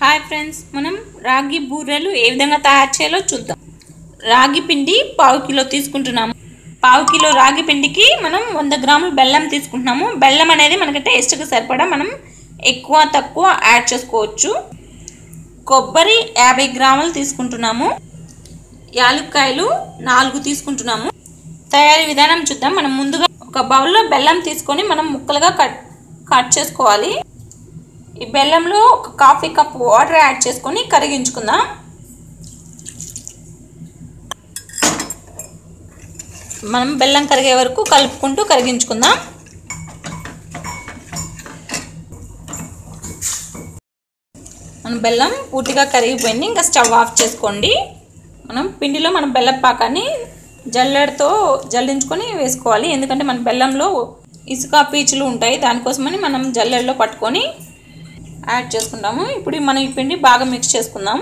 hi friends మనం రాగి బూరెలు ఏ విధంగా తయారు చేయాలో చూద్దాం రాగి పిండి పావు కిలో తీసుకుంటున్నాము పావు కిలో రాగి పిండికి మనం వంద గ్రాములు బెల్లం తీసుకుంటున్నాము బెల్లం అనేది మనకి టేస్ట్కి సరిపడా మనం ఎక్కువ తక్కువ యాడ్ చేసుకోవచ్చు కొబ్బరి యాభై గ్రాములు తీసుకుంటున్నాము యాలుక్కాయలు నాలుగు తీసుకుంటున్నాము తయారీ విధానం చూద్దాం మనం ముందుగా ఒక బౌల్లో బెల్లం తీసుకొని మనం ముక్కలుగా కట్ కట్ చేసుకోవాలి ఈ బెల్లంలో ఒక కాఫీ కప్ వాటర్ యాడ్ చేసుకొని కరిగించుకుందాం మనం బెల్లం కరిగే వరకు కలుపుకుంటూ కరిగించుకుందాం మన బెల్లం పూర్తిగా కరిగిపోయింది ఇంకా స్టవ్ ఆఫ్ చేసుకోండి మనం పిండిలో మనం బెల్లం పాకాన్ని జల్లెడతో జల్లించుకొని వేసుకోవాలి ఎందుకంటే మన బెల్లంలో ఇసుక పీచులు ఉంటాయి దానికోసమని మనం జల్లెడలో పట్టుకొని యాడ్ చేసుకుంటాము ఇప్పుడు మనం ఈ పిండి బాగా మిక్స్ చేసుకుందాం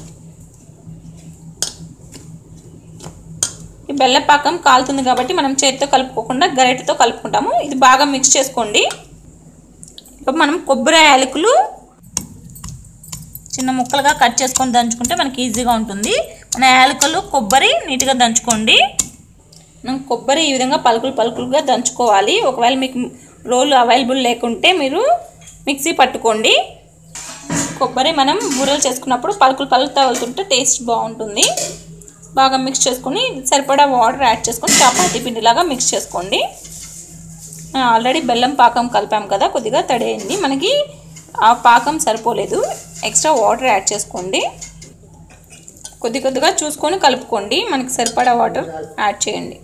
ఈ బెల్లపాకం కాలుతుంది కాబట్టి మనం చేతితో కలుపుకోకుండా గరిటెతో కలుపుకుంటాము ఇది బాగా మిక్స్ చేసుకోండి ఇప్పుడు మనం కొబ్బరి యాలకులు చిన్న ముక్కలుగా కట్ చేసుకొని దంచుకుంటే మనకి ఈజీగా ఉంటుంది మన యాలకులు కొబ్బరి నీట్గా దంచుకోండి మనం కొబ్బరి ఈ విధంగా పలుకులు పలుకులుగా దంచుకోవాలి ఒకవేళ మీకు రోలు అవైలబుల్ లేకుంటే మీరు మిక్సీ పట్టుకోండి కొబ్బరి మనం బూరెలు చేసుకున్నప్పుడు పలుకులు పలుకు తగులుతుంటే టేస్ట్ బాగుంటుంది బాగా మిక్స్ చేసుకొని సరిపడా వాటర్ యాడ్ చేసుకొని చపాతీ పిండిలాగా మిక్స్ చేసుకోండి ఆల్రెడీ బెల్లం పాకం కలిపాం కదా కొద్దిగా తడేయండి మనకి ఆ పాకం సరిపోలేదు ఎక్స్ట్రా వాటర్ యాడ్ చేసుకోండి కొద్ది కొద్దిగా చూసుకొని కలుపుకోండి మనకి సరిపడా వాటర్ యాడ్ చేయండి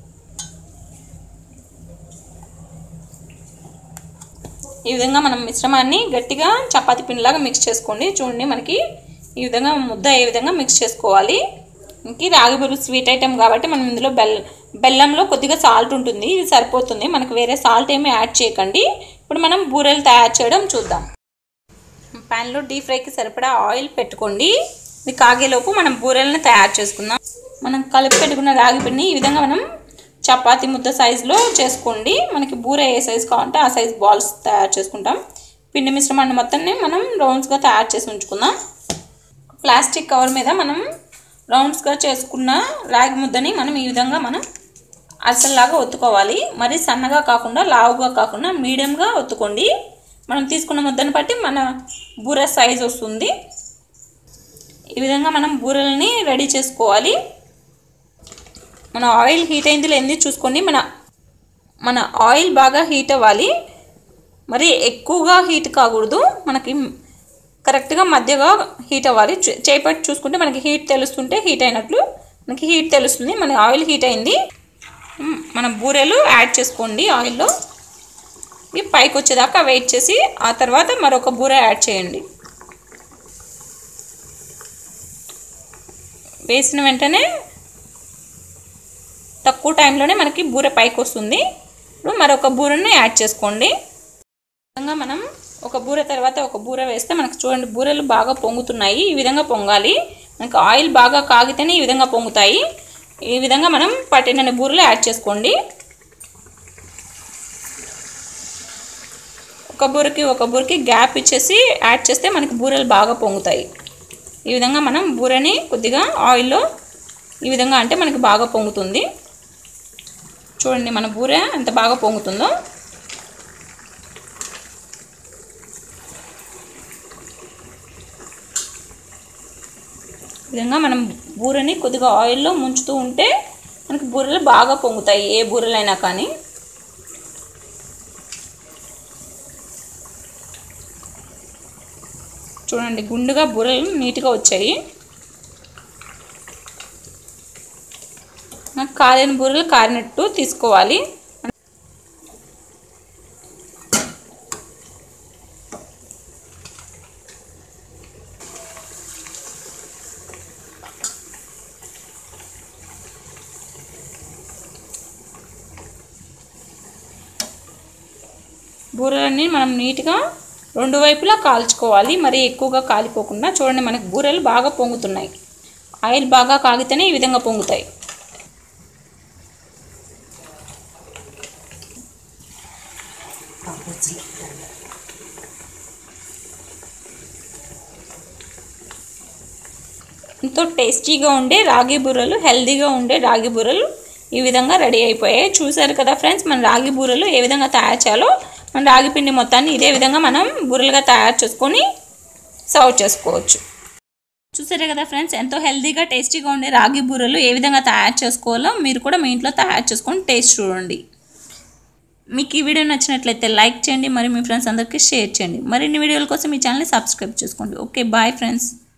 ఈ విధంగా మనం మిశ్రమాన్ని గట్టిగా చపాతీ పిండిలాగా మిక్స్ చేసుకోండి చూడండి మనకి ఈ విధంగా ముద్ద ఏ విధంగా మిక్స్ చేసుకోవాలి ఇంక రాగి బుర్రు స్వీట్ ఐటెం కాబట్టి మనం ఇందులో బెల్ బెల్లంలో కొద్దిగా సాల్ట్ ఉంటుంది ఇది సరిపోతుంది మనకు వేరే సాల్ట్ ఏమీ యాడ్ చేయకండి ఇప్పుడు మనం బూరెలు తయారు చేయడం చూద్దాం ప్యాన్లో డీప్ ఫ్రైకి సరిపడా ఆయిల్ పెట్టుకోండి ఇది కాగేలోపు మనం బూరెలను తయారు చేసుకుందాం మనం కలిపి పెట్టుకున్న రాగి పిండిని ఈ విధంగా మనం చపాతి ముద్ద సైజులో చేసుకోండి మనకి బూర ఏ సైజు కావాలంటే ఆ సైజ్ బాల్స్ తయారు చేసుకుంటాం పిండి మిశ్రమాన్ని మొత్తాన్ని మనం రౌండ్స్గా తయారు చేసి ఉంచుకుందాం ప్లాస్టిక్ కవర్ మీద మనం రౌండ్స్గా చేసుకున్న రాగి ముద్దని మనం ఈ విధంగా మనం అరసల్లాగా ఒత్తుకోవాలి మరి సన్నగా కాకుండా లావుగా కాకుండా మీడియంగా ఒత్తుకోండి మనం తీసుకున్న ముద్దను బట్టి మన బూర సైజ్ వస్తుంది ఈ విధంగా మనం బూరెలని రెడీ చేసుకోవాలి మన ఆయిల్ హీట్ అయింది లేనిది చూసుకోండి మన మన ఆయిల్ బాగా హీట్ అవ్వాలి మరి ఎక్కువగా హీట్ కాకూడదు మనకి కరెక్ట్గా మధ్యగా హీట్ అవ్వాలి చేపట్టి చూసుకుంటే మనకి హీట్ తెలుస్తుంటే హీట్ అయినట్లు మనకి హీట్ తెలుస్తుంది మన ఆయిల్ హీట్ అయింది మన బూరెలు యాడ్ చేసుకోండి ఆయిల్లో ఇవి పైకి వచ్చేదాకా వెయిట్ చేసి ఆ తర్వాత మరొక బూర యాడ్ చేయండి వేసిన వెంటనే తక్కువ టైంలోనే మనకి బూర పైకి వస్తుంది ఇప్పుడు మరొక బూరని యాడ్ చేసుకోండి విధంగా మనం ఒక బూర తర్వాత ఒక బూర వేస్తే మనకు చూడండి బూరెలు బాగా పొంగుతున్నాయి ఈ విధంగా పొంగాలి మనకి ఆయిల్ బాగా కాగితేనే ఈ విధంగా పొంగుతాయి ఈ విధంగా మనం పట్టినన్ని బూరెలు యాడ్ చేసుకోండి ఒక బూరకి ఒక బూరకి గ్యాప్ ఇచ్చేసి యాడ్ చేస్తే మనకి బూరెలు బాగా పొంగుతాయి ఈ విధంగా మనం బూరని కొద్దిగా ఆయిల్లో ఈ విధంగా అంటే మనకి బాగా పొంగుతుంది చూడండి మన బూర ఎంత బాగా పొంగుతుందో విధంగా మనం బూరని కొద్దిగా ఆయిల్లో ముంచుతూ ఉంటే మనకి బూరెలు బాగా పొంగుతాయి ఏ బూరెలైనా కానీ చూడండి గుండుగా బూరెలు నీట్గా వచ్చాయి కాలిన బూరెలు కారినట్టు తీసుకోవాలి బూరెలన్నీ మనం నీట్గా రెండు వైపులా కాల్చుకోవాలి మరి ఎక్కువగా కాలిపోకుండా చూడండి మనకు బూరెలు బాగా పొంగుతున్నాయి ఆయిల్ బాగా కాగితేనే ఈ విధంగా పొంగుతాయి ఎంతో టేస్టీగా ఉండే రాగి బూరలు హెల్తీగా ఉండే రాగి బూరలు ఈ విధంగా రెడీ అయిపోయాయి చూసారు కదా ఫ్రెండ్స్ మన రాగి బూరలు ఏ విధంగా తయారు చేయాలో మన రాగి పిండి మొత్తాన్ని ఇదే విధంగా మనం బూరలుగా తయారు చేసుకొని సర్వ్ చేసుకోవచ్చు చూసారే కదా ఫ్రెండ్స్ ఎంతో హెల్తీగా టేస్టీగా ఉండే రాగి బూరలు ఏ విధంగా తయారు చేసుకోవాలో మీరు కూడా మీ ఇంట్లో తయారు చేసుకొని టేస్ట్ చూడండి మీకు ఈ వీడియో నచ్చినట్లయితే లైక్ చేయండి మరి మీ ఫ్రెండ్స్ అందరికీ షేర్ చేయండి మరిన్ని వీడియోల కోసం మీ ఛానల్ని సబ్స్క్రైబ్ చేసుకోండి ఓకే బాయ్ ఫ్రెండ్స్